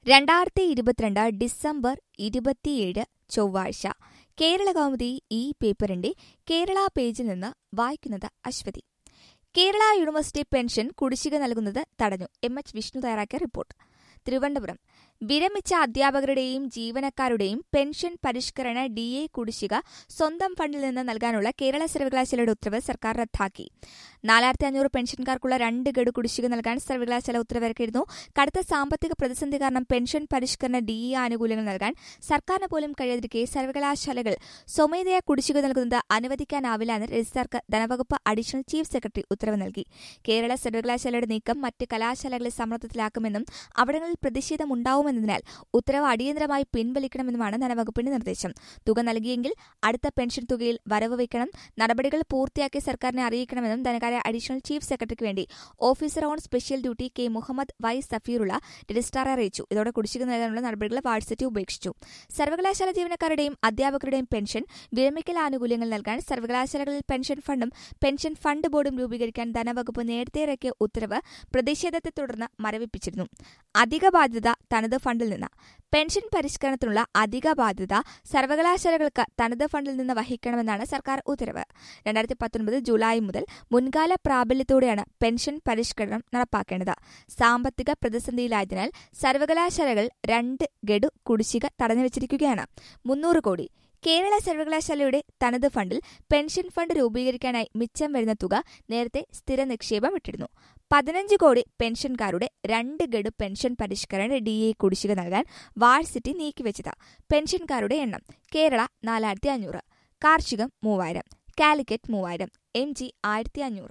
രണ്ടായിരത്തി ഇരുപത്തിരണ്ട് ഡിസംബർ ഇരുപത്തിയേഴ് ചൊവ്വാഴ്ച കേരള കൗമുദി ഈ പേപ്പറിന്റെ കേരള പേജിൽ നിന്ന് വായിക്കുന്നത് അശ്വതി കേരള യൂണിവേഴ്സിറ്റി പെൻഷൻ കുടിശ്ശിക നൽകുന്നത് തടഞ്ഞു എം എച്ച് വിഷ്ണു തയ്യാറാക്കിയ റിപ്പോർട്ട് തിരുവനന്തപുരം വിരമിച്ച അധ്യാപകരുടെയും ജീവനക്കാരുടെയും പെൻഷൻ പരിഷ്കരണ ഡി എ കുടിശ്ശിക സ്വന്തം ഫണ്ടിൽ നിന്ന് നൽകാനുള്ള കേരള സർവകലാശാലയുടെ ഉത്തരവ് സർക്കാർ റദ്ദാക്കി നാലായിരത്തി അഞ്ഞൂറ് പെൻഷൻകാർക്കുള്ള രണ്ട് ഗഡു കുടിശ്ശിക നൽകാൻ സർവകലാശാല ഉത്തരവിറക്കിയിരുന്നു കടുത്ത സാമ്പത്തിക പ്രതിസന്ധി കാരണം പെൻഷൻ പരിഷ്കരണ ഡി എ ആനുകൂല്യങ്ങൾ നൽകാൻ സർക്കാരിന് പോലും കഴിയാതിരിക്കെ സർവകലാശാലകൾ സ്വമേധയാ കുടിശ്ശിക നൽകുന്നത് അനുവദിക്കാനാവില്ല എന്ന് രജിസ്ട്രാർക്ക് ധനവകുപ്പ് അഡീഷണൽ ചീഫ് സെക്രട്ടറി ഉത്തരവ് നൽകി കേരള സർവകലാശാലയുടെ നീക്കം മറ്റ് കലാശാലകളെ സമ്മർദ്ദത്തിലാക്കുമെന്നും അവിടങ്ങളിൽ പ്രതിഷേധമുണ്ടാവുമെന്നതിനാൽ ഉത്തരവ് അടിയന്തരമായി പിൻവലിക്കണമെന്നുമാണ് ധനവകുപ്പിന്റെ നിർദ്ദേശം തുക നൽകിയെങ്കിൽ അടുത്ത പെൻഷൻ തുകയിൽ വരവ് വയ്ക്കണം നടപടികൾ പൂർത്തിയാക്കി സർക്കാരിനെ അറിയിക്കണമെന്നും ധനകാര്യ അഡീഷണൽ ചീഫ് സെക്രട്ടറിക്ക് വേണ്ടി officer on special duty K Muhammad Y Safeerulla രജിസ്ട്രാറെ അറിയിച്ചു ഇതോടെ കുടിശ്ശിക നൽകാനുള്ള നടപടികൾ വാട്സറ്റി ഉപേക്ഷിച്ചു സർവകലാശാല ജീവനക്കാരുടെയും അധ്യാപകരുടെയും പെൻഷൻ വിരമിക്കൽ ആനുകൂല്യങ്ങൾ നൽകാൻ സർവകലാശാലകളിൽ പെൻഷൻ ഫണ്ടും പെൻഷൻ ഫണ്ട് ബോർഡും രൂപീകരിക്കാൻ ധനവകുപ്പ് നേരത്തെ ഇറക്കിയ ഉത്തരവ് പ്രതിഷേധത്തെ തുടർന്ന് മരവിപ്പിച്ചിരുന്നു അധിക ബാധ്യത തനത് ഫണ്ടിൽ നിന്ന് പെൻഷൻ പരിഷ്കരണത്തിനുള്ള അധിക ബാധ്യത സർവകലാശാലകൾക്ക് തനത് ഫണ്ടിൽ നിന്ന് വഹിക്കണമെന്നാണ് സർക്കാർ ഉത്തരവ് രണ്ടായിരത്തി പത്തൊൻപത് ജൂലൈ മുതൽ മുൻകാല പ്രാബല്യത്തോടെയാണ് പെൻഷൻ പരിഷ്കരണം നടപ്പാക്കേണ്ടത് സാമ്പത്തിക പ്രതിസന്ധിയിലായതിനാൽ സർവകലാശാലകൾ രണ്ട് ഗഡു കുടിശ്ശിക തടഞ്ഞുവച്ചിരിക്കുകയാണ് മുന്നൂറ് കോടി കേരള സർവകലാശാലയുടെ തനത് ഫണ്ടിൽ പെൻഷൻ ഫണ്ട് രൂപീകരിക്കാനായി മിച്ചം വരുന്ന തുക നേരത്തെ സ്ഥിര നിക്ഷേപം ഇട്ടിരുന്നു പതിനഞ്ച് കോടി പെൻഷൻകാരുടെ രണ്ട് ഗഡു പെൻഷൻ പരിഷ്കരണ ഡി എ കുടിശ്ശിക നൽകാൻ വാഴ്സിറ്റി നീക്കിവെച്ചത് പെൻഷൻകാരുടെ എണ്ണം കേരള നാലായിരത്തി അഞ്ഞൂറ് കാർഷികം മൂവായിരം കാലിക്കറ്റ് മൂവായിരം എം ജി ആയിരത്തി അഞ്ഞൂറ്